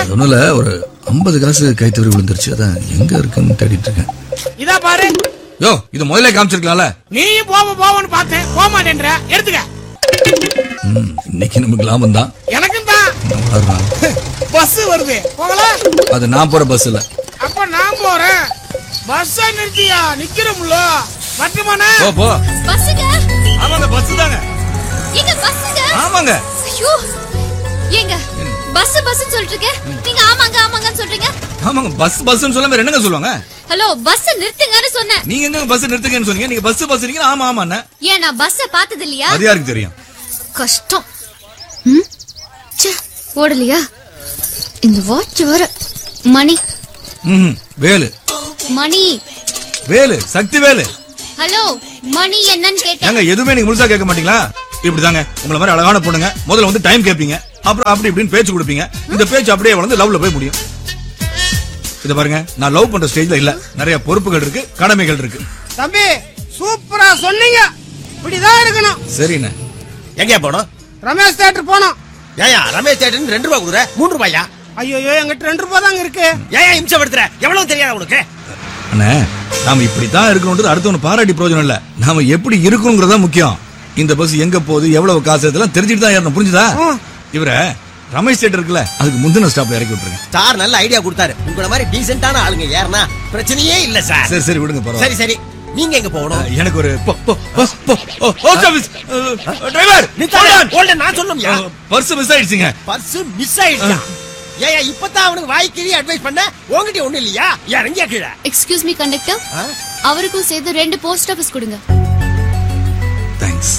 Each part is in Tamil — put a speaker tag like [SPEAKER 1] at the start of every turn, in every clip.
[SPEAKER 1] அது ஒண்ணும் இல்ல ஒரு ஐம்பது காசு கை தவறி விழுந்துருச்சு அதான் எங்க இருக்குன்னு தேடிட்டு இருக்கேன்
[SPEAKER 2] இதா பாரு
[SPEAKER 1] யோ இது முதல்ல காமிச்சிருக்கலாம்ல
[SPEAKER 2] நீயும் போவ போவன்னு பார்த்தேன் போக மாட்டேன்ற எடுத்துக்க
[SPEAKER 1] ம், இன்னைக்கு நமக்கு லாபம் தான்
[SPEAKER 2] எனக்கும் தான் பஸ் வருது போகலாம்
[SPEAKER 1] அது நான் போற பஸ் இல்ல
[SPEAKER 2] அப்ப நான் போறேன் பஸ் நிறுத்தியா நிக்கிறோம்ல மட்டுமாண்ணே
[SPEAKER 1] போ போ
[SPEAKER 3] பஸ்ஸுங்க
[SPEAKER 1] ஆமாங்க பஸ் தாங்க
[SPEAKER 3] எங்க பஸ்ஸுங்க
[SPEAKER 1] ஆமாங்க
[SPEAKER 3] ஐயோ ஏங்க பஸ் பஸ்னு சொல்லிட்டு இருக்கேன் நீங்க ஆமாங்க ஆமாங்கன்னு சொல்றீங்க
[SPEAKER 1] ஆமாங்க பஸ் பஸ்னு சொல்லாம வேற என்னங்க சொல்லுவாங்க
[SPEAKER 3] ஹலோ பஸ் நிறுத்துங்கன்னு சொன்னேன்
[SPEAKER 1] நீங்க எங்க பஸ் நிறுத்துங்கன்னு சொன்னீங்க நீங்க பஸ் பஸ் நீங்க ஆமா ஆமா அண்ணா
[SPEAKER 3] ஏன் நான் பஸ்ஸ பார்த்தது இல்லையா
[SPEAKER 1] அது யாருக்கு தெரியும்
[SPEAKER 3] கஷ்டம் ம்? ச்சே, ஓடலையா இந்த வாட்ச் வர மணி
[SPEAKER 1] ம் வேலு
[SPEAKER 3] மணி
[SPEAKER 1] வேலு சக்தி வேலு
[SPEAKER 3] ஹலோ மணி என்னன்னு கேட்டேன்
[SPEAKER 1] ஏங்க எதுவுமே நீங்க முழுசா கேட்க மாட்டீங்களா இப்படிதாங்க உங்களை மாதிரி அழகான பொண்ணுங்க முதல்ல வந்து டைம் கேட்பீங்க அப்புறம் அப்படி இப்படின்னு பேச்சு கொடுப்பீங்க இந்த பேச்சு அப்படியே வளர்ந்து லவ்ல போய் முடியும் இத பாருங்க நான் லவ் பண்ற ஸ்டேஜ்ல இல்ல நிறைய பொறுப்புகள் இருக்கு கடமைகள் இருக்கு
[SPEAKER 2] தம்பி சூப்பரா சொன்னீங்க இப்படிதான் இருக்கணும்
[SPEAKER 1] சரிண்ணே
[SPEAKER 4] எங்கயா போனோம்
[SPEAKER 2] ரமேஷ் தேட்டர் போனோம்
[SPEAKER 4] ஏயா ரமேஷ் தேட்டர் ரெண்டு ரூபா கொடுக்குற மூணு ரூபாயா
[SPEAKER 2] ஐயோ எங்கிட்ட ரெண்டு ரூபாய் தாங்க இருக்கு
[SPEAKER 4] ஏயா இம்சப்படுத்துற எவ்வளவு தெரியாது உனக்கு
[SPEAKER 1] அண்ணே நாம இப்படித்தான் இருக்கணும்ன்றது அடுத்தவன பாராட்டி பிரயோஜனம் இல்ல நாம எப்படி இருக்கணுங்கிறதா முக்கியம் இந்த பஸ் எங்க போகுது எவ்வளவு காசு இதெல்லாம் தெரிஞ்சுட்டு தான் ஏறணும் புரிஞ்சுதா இவர ரமேஷ் தேட்டர் இருக்குல்ல அதுக்கு முந்தின ஸ்டாப்ல இறக்கி விட்டுருங்க
[SPEAKER 4] சார் நல்ல ஐடியா கொடுத்தாரு உங்கள மாதிரி டீசென்டான ஆளுங்க ஏறனா பிரச்சனையே இல்ல சார்
[SPEAKER 1] சரி சரி விடுங்க பரவாயில்ல
[SPEAKER 4] சரி சரி நீங்க எங்க போகணும்
[SPEAKER 1] எனக்கு ஒரு போ- போ- போ- போ- ஓ, post office. அஹ், டிரைவர்
[SPEAKER 4] நிறுத்தாத. hold on, நான் சொல்லணும்யா
[SPEAKER 1] பர்ஸ் மிஸ் ஆயிடுச்சுங்க
[SPEAKER 4] பர்ஸ் மிஸ் ஆயிடுச்சா ஏயா இப்பதான் அவனுக்கு வாய் கிழி அட்வைஸ் பண்ண உங்ககிட்ட ஒண்ணு இல்லையா இறங்கியா கீழே
[SPEAKER 3] எக்ஸ்கியூஸ் மீ கண்டக்டர்
[SPEAKER 4] ஆ?
[SPEAKER 3] அவருக்கும் சேர்த்து ரெண்டு போஸ்ட் ஆபீஸ் கொடுங்க
[SPEAKER 1] தேங்க்ஸ்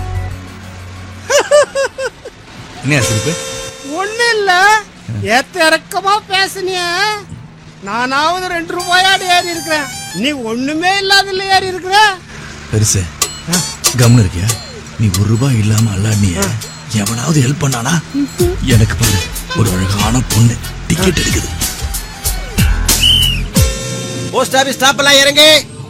[SPEAKER 1] என்ன சிரிப்பு
[SPEAKER 2] ஒண்ணு இல்ல ஏத்த இறக்கமா பேசுனிய நானாவது ரெண்டு ரூபாயாடு ஏறி இருக்கிறேன் நீ ஒண்ணுமே இல்லாதல ஏறி இருக்கிற
[SPEAKER 1] பெருசு கம்னு இருக்கியா நீ ஒரு ரூபாய் இல்லாம அல்லாடிய எவனாவது ஹெல்ப் பண்ணானா எனக்கு பாரு ஒரு அழகான பொண்ணு டிக்கெட் எடுக்குது
[SPEAKER 4] போஸ்ட் ஆபீஸ் ஸ்டாப் எல்லாம் இறங்கு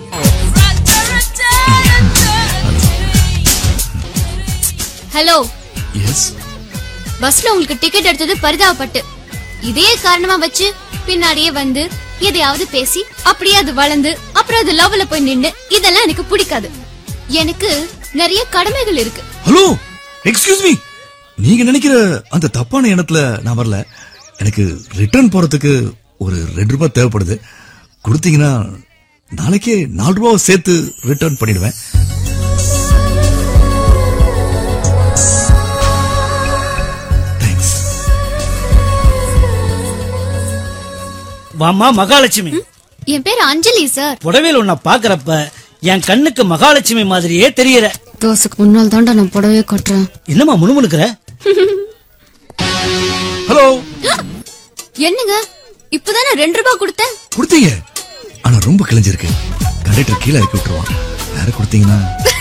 [SPEAKER 3] ஹலோ
[SPEAKER 1] எஸ்
[SPEAKER 3] பஸ்ல உங்களுக்கு டிக்கெட் எடுத்தது பரிதாபப்பட்டு இதே காரணமா வச்சு பின்னாடியே வந்து எதையாவது பேசி அப்படியே அது வளர்ந்து அப்புறம் அது லவ்ல போய் நின்னு இதெல்லாம் எனக்கு பிடிக்காது எனக்கு நிறைய கடமைகள் இருக்கு
[SPEAKER 1] ஹலோ எக்ஸ்கியூஸ் மீ நீங்க நினைக்கிற அந்த தப்பான எண்ணத்துல நான் வரல எனக்கு ரிட்டர்ன் போறதுக்கு ஒரு ரெண்டு ரூபாய் தேவைப்படுது கொடுத்தீங்கன்னா நாளைக்கே நாலு ரூபாவை சேர்த்து ரிட்டர்ன் பண்ணிடுவேன் தேங்க்ஸ்
[SPEAKER 5] வாமா மகாலட்சுமி
[SPEAKER 3] என் பேர் அஞ்சலி சார்
[SPEAKER 5] புடவையில் உன்னை பாக்குறப்ப என் கண்ணுக்கு மகாலட்சுமி மாதிரியே தெரியற
[SPEAKER 3] தோசைக்கு முன்னால் தாண்டா நான் புடவையே கட்டுறேன்
[SPEAKER 5] என்னம்மா முணுமுணுக்கிற
[SPEAKER 1] ஹலோ
[SPEAKER 3] என்னங்க இப்பதானே ரெண்டு ரூபாய் கொடுத்தேன்
[SPEAKER 1] கொடுத்தீங்க ஆனா ரொம்ப கிழிஞ்சிருக்கு கண்டக்டர் கீழே இறக்கி விட்டுருவான் வேற கொடுத்தீங்கன்னா